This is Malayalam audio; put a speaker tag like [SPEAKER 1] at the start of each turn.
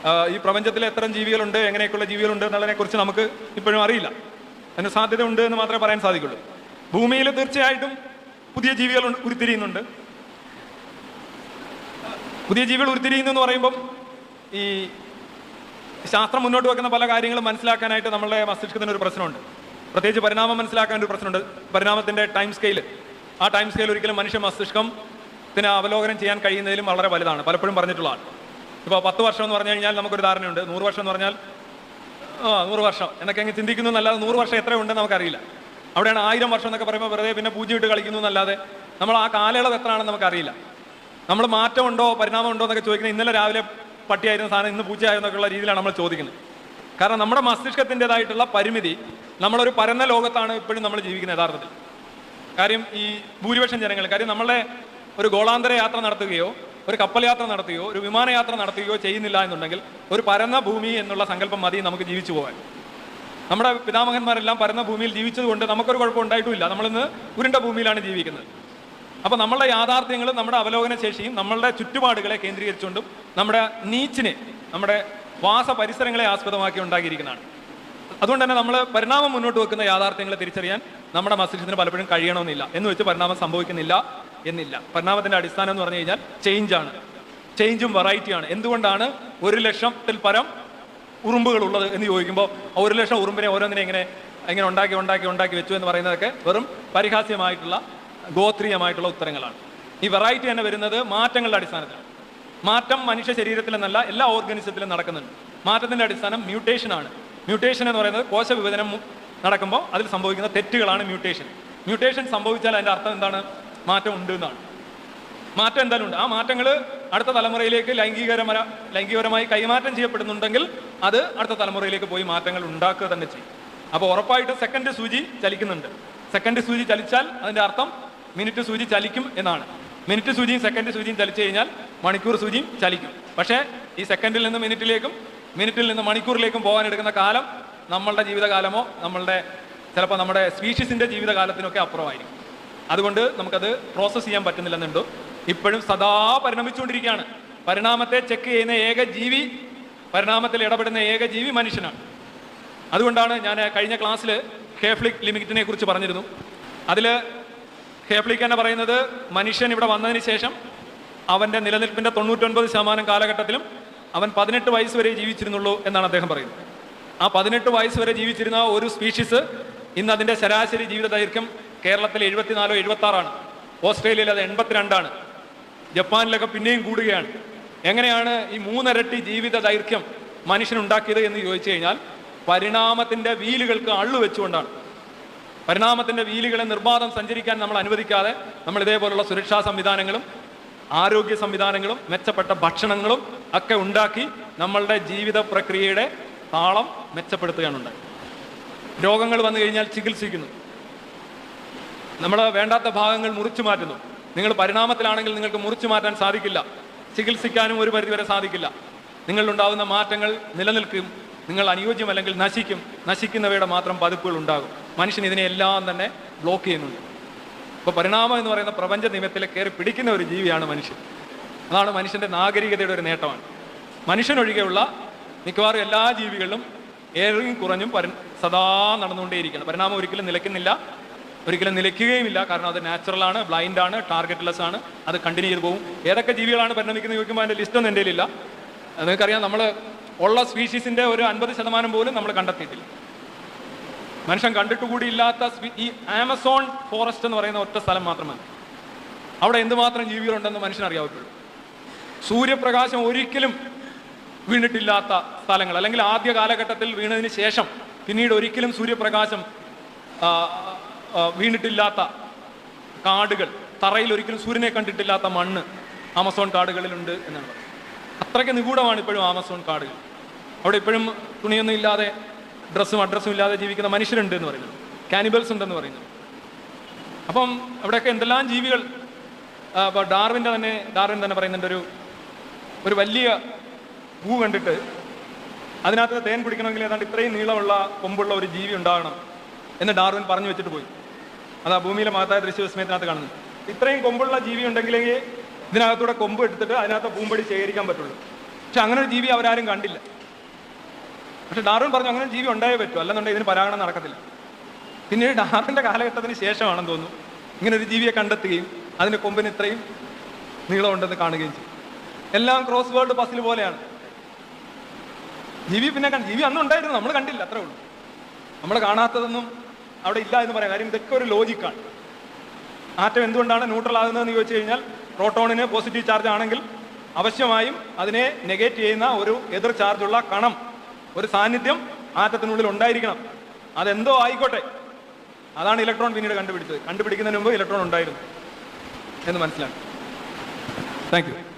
[SPEAKER 1] ആ, ഈ പ്രപഞ്ചത്തിൽ എത്ര ജീവികളുണ്ട് എങ്ങനെയൊക്കെയുള്ള ജീവികളുണ്ട് എന്നുള്ളതിനെ കുറിച്ച് നമുക്ക് ഇപ്പോഴും അറിയില്ല അതിന് സാധ്യത ഉണ്ട് എന്ന് മാത്രമേ പറയാൻ സാധിക്കുള്ളൂ ഭൂമിയിൽ തീർച്ചയായിട്ടും പുതിയ ജീവികൾ ഉണ്ട്- ഉരുത്തിരിയുന്നുണ്ട് പുതിയ ജീവികൾ ഉരുത്തിരിയുന്നു എന്ന് പറയുമ്പം ഈ ശാസ്ത്രം മുന്നോട്ട് വെക്കുന്ന പല കാര്യങ്ങളും മനസ്സിലാക്കാനായിട്ട് നമ്മളുടെ മസ്തിഷ്കത്തിന് ഒരു പ്രശ്നമുണ്ട് പ്രത്യേകിച്ച് പരിണാമം മനസ്സിലാക്കാൻ ഒരു പ്രശ്നമുണ്ട് പരിണാമത്തിന്റെ ടൈം സ്കെയിൽ ആ ടൈം സ്കെയിൽ ഒരിക്കലും മനുഷ്യ മസ്തിഷ്കത്തിന് അവലോകനം ചെയ്യാൻ കഴിയുന്നതിലും വളരെ വലുതാണ് പലപ്പോഴും പറഞ്ഞിട്ടുള്ളതാണ് ഇപ്പോൾ പത്ത് വർഷം എന്ന് പറഞ്ഞു കഴിഞ്ഞാൽ നമുക്കൊരു ധാരണയുണ്ട് നൂറ് വർഷം എന്ന് പറഞ്ഞാൽ ആ നൂറ് വർഷം എന്നൊക്കെ അങ്ങ് ചിന്തിക്കുന്നു എന്നല്ലാതെ നൂറ് വർഷം എത്ര ഉണ്ടെന്ന് നമുക്കറിയില്ല അവിടെയാണ് ആയിരം വർഷം എന്നൊക്കെ പറയുമ്പോൾ വെറുതെ പിന്നെ പൂജ്യം ഇട്ട് കളിക്കുന്നു എന്നല്ലാതെ നമ്മൾ ആ കാലയളവ് എത്രയാണെന്ന് നമുക്കറിയില്ല നമ്മൾ മാറ്റമുണ്ടോ പരിണാമം ഉണ്ടോ എന്നൊക്കെ ചോദിക്കുന്നത് ഇന്നലെ രാവിലെ പട്ടിയായിരുന്ന സാധനം ഇന്ന് പൂച്ചയായെന്നൊക്കെയുള്ള രീതിയിലാണ് നമ്മൾ ചോദിക്കുന്നത് കാരണം നമ്മുടെ മസ്തിഷ്കത്തിൻ്റെതായിട്ടുള്ള പരിമിതി നമ്മളൊരു പരന്ന ലോകത്താണ് ഇപ്പോഴും നമ്മൾ ജീവിക്കുന്നത് യഥാർത്ഥത്തിൽ കാര്യം ഈ ഭൂരിപക്ഷം ജനങ്ങൾ കാര്യം നമ്മളെ ഒരു ഗോളാന്തര യാത്ര നടത്തുകയോ ഒരു കപ്പൽ യാത്ര നടത്തുകയോ ഒരു വിമാനയാത്ര നടത്തുകയോ ചെയ്യുന്നില്ല എന്നുണ്ടെങ്കിൽ ഒരു പരന്ന ഭൂമി എന്നുള്ള സങ്കല്പം മതി നമുക്ക് ജീവിച്ചു പോകാൻ നമ്മുടെ പിതാമഹന്മാരെല്ലാം പരന്ന ഭൂമിയിൽ ജീവിച്ചതുകൊണ്ട് നമുക്കൊരു കുഴപ്പം ഉണ്ടായിട്ടുമില്ല നമ്മളിന്ന് ഉരുണ്ട ഭൂമിയിലാണ് ജീവിക്കുന്നത് അപ്പോൾ നമ്മളുടെ യാഥാർത്ഥ്യങ്ങളും നമ്മുടെ അവലോകന ശേഷിയും നമ്മളുടെ ചുറ്റുപാടുകളെ കേന്ദ്രീകരിച്ചുകൊണ്ടും നമ്മുടെ നീച്ചിനെ നമ്മുടെ വാസ പരിസരങ്ങളെ ആസ്പദമാക്കി ഉണ്ടാക്കിയിരിക്കുന്നതാണ് അതുകൊണ്ട് തന്നെ നമ്മൾ പരിണാമം മുന്നോട്ട് വെക്കുന്ന യാഥാർത്ഥ്യങ്ങളെ തിരിച്ചറിയാൻ നമ്മുടെ മസ്തിഷ്കത്തിന് പലപ്പോഴും കഴിയണമെന്നില്ല എന്ന് വെച്ച് പരിണാമം സംഭവിക്കുന്നില്ല എന്നില്ല പരിണാമത്തിന്റെ അടിസ്ഥാനം എന്ന് പറഞ്ഞു കഴിഞ്ഞാൽ ചേഞ്ചാണ് ചേഞ്ചും വെറൈറ്റിയാണ് എന്തുകൊണ്ടാണ് ഒരു ലക്ഷത്തിൽ പരം ഉറുമ്പുകൾ ഉള്ളത് എന്ന് ചോദിക്കുമ്പോൾ ഒരു ലക്ഷം ഉറുമ്പിനെ ഓരോന്നിനെ ഇങ്ങനെ ഇങ്ങനെ ഉണ്ടാക്കി ഉണ്ടാക്കി ഉണ്ടാക്കി വെച്ചു എന്ന് പറയുന്നതൊക്കെ വെറും പരിഹാസ്യമായിട്ടുള്ള ഗോത്രീയമായിട്ടുള്ള ഉത്തരങ്ങളാണ് ഈ വെറൈറ്റി തന്നെ വരുന്നത് മാറ്റങ്ങളുടെ അടിസ്ഥാനത്തിലാണ് മാറ്റം മനുഷ്യ ശരീരത്തിൽ എന്നല്ല എല്ലാ ഓർഗനിസത്തിലും നടക്കുന്നുണ്ട് മാറ്റത്തിന്റെ അടിസ്ഥാനം മ്യൂട്ടേഷൻ ആണ് മ്യൂട്ടേഷൻ എന്ന് പറയുന്നത് കോശ വിഭജനം മു- നടക്കുമ്പോൾ അതിൽ സംഭവിക്കുന്ന തെറ്റുകളാണ് മ്യൂട്ടേഷൻ മ്യൂട്ടേഷൻ സംഭവിച്ചാൽ അതിന്റെ അർത്ഥം എന്താണ് മാറ്റം ഉണ്ട് എന്നാണ് മാറ്റം എന്തായാലും ഉണ്ട് ആ മാറ്റങ്ങൾ അടുത്ത തലമുറയിലേക്ക് ലൈംഗികരമര ലൈംഗികപരമായി കൈമാറ്റം ചെയ്യപ്പെടുന്നുണ്ടെങ്കിൽ അത് അടുത്ത തലമുറയിലേക്ക് പോയി മാറ്റങ്ങൾ ഉണ്ടാക്കുക തന്നെ ചെയ്യും അപ്പോൾ ഉറപ്പായിട്ട് സെക്കൻഡ് സൂചി ചലിക്കുന്നുണ്ട് സെക്കൻഡ് സൂചി ചലിച്ചാൽ അതിന്റെ അർത്ഥം മിനിറ്റ് സൂചി ചലിക്കും എന്നാണ് മിനിറ്റ് സൂചിയും സെക്കൻഡ് സൂചിയും ചലിച്ചു കഴിഞ്ഞാൽ മണിക്കൂർ സൂചിയും ചലിക്കും പക്ഷേ ഈ സെക്കൻഡിൽ നിന്ന് മിനിറ്റിലേക്കും മിനിറ്റിൽ നിന്ന് മണിക്കൂറിലേക്കും പോകാൻ എടുക്കുന്ന കാലം നമ്മളുടെ ജീവിതകാലമോ നമ്മളുടെ ചിലപ്പോൾ നമ്മുടെ സ്പീഷീസിന്റെ ജീവിതകാലത്തിനൊക്കെ അപ്പുറമായിരിക്കും അതുകൊണ്ട് നമുക്കത് പ്രോസസ്സ് ചെയ്യാൻ പറ്റുന്നില്ലെന്നുണ്ട് ഇപ്പോഴും സദാ പരിണമിച്ചുകൊണ്ടിരിക്കുകയാണ് പരിണാമത്തെ ചെക്ക് ചെയ്യുന്ന ഏക ജീവി പരിണാമത്തിൽ ഇടപെടുന്ന ഏക ജീവി മനുഷ്യനാണ് അതുകൊണ്ടാണ് ഞാൻ കഴിഞ്ഞ ക്ലാസ്സിൽ ഹേഫ്ലിക് ലിമിറ്റിനെ കുറിച്ച് പറഞ്ഞിരുന്നു അതിൽ ഹേഫ്ലിക് തന്നെ പറയുന്നത് മനുഷ്യൻ ഇവിടെ വന്നതിന് ശേഷം അവൻ്റെ നിലനിൽപ്പിൻ്റെ തൊണ്ണൂറ്റൊൻപത് ശതമാനം കാലഘട്ടത്തിലും അവൻ പതിനെട്ട് വയസ്സ് വരെ ജീവിച്ചിരുന്നുള്ളൂ എന്നാണ് അദ്ദേഹം പറയുന്നത് ആ പതിനെട്ട് വയസ്സ് വരെ ജീവിച്ചിരുന്ന ഒരു സ്പീഷീസ് ഇന്ന് അതിൻ്റെ ശരാശരി ജീവിത ദൈർഘ്യം കേരളത്തിൽ എഴുപത്തിനാലോ എഴുപത്തി ആറാണ് ഓസ്ട്രേലിയയിൽ അത് എൺപത്തിരണ്ടാണ് ജപ്പാനിലൊക്കെ പിന്നെയും കൂടുകയാണ് എങ്ങനെയാണ് ഈ മൂന്നിരട്ടി ജീവിത ദൈർഘ്യം മനുഷ്യനുണ്ടാക്കിയത് എന്ന് ചോദിച്ചു കഴിഞ്ഞാൽ പരിണാമത്തിന്റെ വീലുകൾക്ക് അള്ളു വെച്ചുകൊണ്ടാണ് പരിണാമത്തിന്റെ വീലുകളെ നിർബാധം സഞ്ചരിക്കാൻ നമ്മൾ അനുവദിക്കാതെ നമ്മൾ ഇതേപോലുള്ള സുരക്ഷാ സംവിധാനങ്ങളും ആരോഗ്യ സംവിധാനങ്ങളും മെച്ചപ്പെട്ട ഭക്ഷണങ്ങളും ഒക്കെ ഉണ്ടാക്കി നമ്മളുടെ ജീവിത പ്രക്രിയയുടെ താളം മെച്ചപ്പെടുത്തുകയാണ് ഉണ്ടായത് രോഗങ്ങൾ വന്നു കഴിഞ്ഞാൽ ചികിത്സിക്കുന്നു നമ്മൾ വേണ്ടാത്ത ഭാഗങ്ങൾ മുറിച്ചു മാറ്റുന്നു നിങ്ങൾ പരിണാമത്തിലാണെങ്കിൽ നിങ്ങൾക്ക് മുറിച്ചു മാറ്റാൻ സാധിക്കില്ല ചികിത്സിക്കാനും ഒരു പരിധിവരെ സാധിക്കില്ല നിങ്ങളിലുണ്ടാകുന്ന മാറ്റങ്ങൾ നിലനിൽക്കും നിങ്ങൾ അനുയോജ്യമല്ലെങ്കിൽ നശിക്കും നശിക്കുന്നവയുടെ മാത്രം പതിപ്പുകൾ ഉണ്ടാകും മനുഷ്യൻ ഇതിനെല്ലാം തന്നെ ബ്ലോക്ക് ചെയ്യുന്നുണ്ട് അപ്പോൾ പരിണാമം എന്ന് പറയുന്ന പ്രപഞ്ച നിയമത്തിൽ കയറി പിടിക്കുന്ന ഒരു ജീവിയാണ് മനുഷ്യൻ അതാണ് മനുഷ്യന്റെ നാഗരികതയുടെ ഒരു നേട്ടമാണ് മനുഷ്യനൊഴികെയുള്ള മിക്കവാറും എല്ലാ ജീവികളിലും ഏറെയും കുറഞ്ഞും പരി സദാ നടന്നുകൊണ്ടേയിരിക്കണം പരിണാമം ഒരിക്കലും നിലയ്ക്കുന്നില്ല ഒരിക്കലും നിലയ്ക്കുകയുമില്ല കാരണം അത് നാച്ചുറലാണ് ബ്ലൈൻഡ് ആണ് ടാർഗറ്റ്ലെസ് ആണ് അത് കണ്ടിന്യൂ ചെയ്ത് പോകും ഏതൊക്കെ ജീവികളാണ് പരിണമിക്കുന്നത് ചോദിക്കുമ്പോൾ അതിൻ്റെ ലിസ്റ്റൊന്നും എൻ്റെ കയ്യിലില്ല അത് നിങ്ങൾക്കറിയാം നമ്മൾ ഉള്ള സ്പീഷീസിന്റെ ഒരു അൻപത് ശതമാനം പോലും നമ്മൾ കണ്ടെത്തിയിട്ടില്ല മനുഷ്യൻ കണ്ടിട്ട് കൂടി ഇല്ലാത്ത സ്പീ- ഈ ആമസോൺ ഫോറസ്റ്റ് എന്ന് പറയുന്ന ഒറ്റ സ്ഥലം മാത്രമാണ് അവിടെ എന്തുമാത്രം ജീവികളുണ്ടെന്ന് മനുഷ്യനറിയാവുള്ളൂ സൂര്യപ്രകാശം ഒരിക്കലും വീണിട്ടില്ലാത്ത സ്ഥലങ്ങൾ അല്ലെങ്കിൽ ആദ്യ കാലഘട്ടത്തിൽ വീണതിന് ശേഷം പിന്നീട് ഒരിക്കലും സൂര്യപ്രകാശം ആ, ആ, വീണിട്ടില്ലാത്ത കാടുകൾ തറയിൽ ഒരിക്കലും സൂര്യനെ കണ്ടിട്ടില്ലാത്ത മണ്ണ് ആമസോൺ കാടുകളിലുണ്ട് എന്നാണ് പറയുന്നത് അത്രയ്ക്ക് നിഗൂഢമാണ് ഇപ്പോഴും ആമസോൺ കാടുകൾ അവിടെ ഇപ്പോഴും തുണിയൊന്നും ഇല്ലാതെ ഡ്രസ്സും അഡ്രസ്സും ഇല്ലാതെ ജീവിക്കുന്ന മനുഷ്യരുണ്ട് എന്ന് പറയുന്നത് കാനിബൽസ് ഉണ്ടെന്ന് പറയുന്നത് അപ്പം അവിടെയൊക്കെ എന്തെല്ലാം ജീവികൾ ആ, ഇപ്പൊ ഡാർവിൻ്റെ തന്നെ ഡാർവിൻ തന്നെ പറയുന്നുണ്ട് ഒരു ഒരു വലിയ പൂ കണ്ടിട്ട് അതിനകത്ത് തേൻ കുടിക്കണമെങ്കിൽ ഏതാണ്ട് ഇത്രയും നീളമുള്ള കൊമ്പുള്ള ഒരു ജീവി ഉണ്ടാകണം എന്ന് ഡാർവിൻ പറഞ്ഞു വെച്ചിട്ട് പോയി അതാ ഭൂമിയിലെ മഹത്തായ ദൃശ്യവിസ്മയത്തിനകത്ത് കാണുന്നത് ഇത്രയും കൊമ്പുള്ള ജീവി ഉണ്ടെങ്കിലേ ഇതിനകത്തൂടെ കൊമ്പ് എടുത്തിട്ട് അതിനകത്ത് പൂമ്പടി ശേഖരിക്കാൻ പറ്റുള്ളൂ പക്ഷെ അങ്ങനെ ഒരു ജീവി അവരാരും കണ്ടില്ല പക്ഷെ ഡാർവിൻ പറഞ്ഞു അങ്ങനെ ഒരു ജീവി ഉണ്ടായേ പറ്റൂ അല്ലെന്നുണ്ടെങ്കിൽ ഇതിന് പരാഗണം നടക്കത്തില്ല പിന്നീട് ഡാർവിൻ്റെ കാലഘട്ടത്തിന് ശേഷമാണെന്ന് തോന്നുന്നു ഇങ്ങനെ ഒരു ജീവിയെ കണ്ടെത്തുകയും അതിന് കൊമ്പിന് ഇത്രയും നീളമുണ്ടെന്ന് കാണുകയും ചെയ്യും എല്ലാം ക്രോസ് വേൾഡ് പസിൽ പോലെയാണ് ജീവി പിന്നെ കണ്ട് ജീവി അന്ന് ഉണ്ടായിരുന്നു നമ്മൾ കണ്ടില്ല അത്രേ ഉള്ളൂ നമ്മൾ കാണാത്തതൊന്നും അവിടെ ഇല്ല എന്ന് പറയാം കാര്യം ഇതൊക്കെ ഒരു ലോജിക്കാണ് ആറ്റം എന്തുകൊണ്ടാണ് ന്യൂട്രൽ ആകുന്നതെന്ന് ചോദിച്ചു കഴിഞ്ഞാൽ പ്രോട്ടോണിന് പോസിറ്റീവ് ചാർജ് ആണെങ്കിൽ അവശ്യമായും അതിനെ നെഗേറ്റ് ചെയ്യുന്ന ഒരു എതിർ ചാർജുള്ള കണം ഒരു സാന്നിധ്യം ആറ്റത്തിനുള്ളിൽ ഉണ്ടായിരിക്കണം അതെന്തോ ആയിക്കോട്ടെ അതാണ് ഇലക്ട്രോൺ പിന്നീട് കണ്ടുപിടിച്ചത് കണ്ടുപിടിക്കുന്നതിന് മുമ്പ് ഇലക്ട്രോൺ ഉണ്ടായിരുന്നു എന്ന് മനസ്സിലാക്കി താങ്ക് യു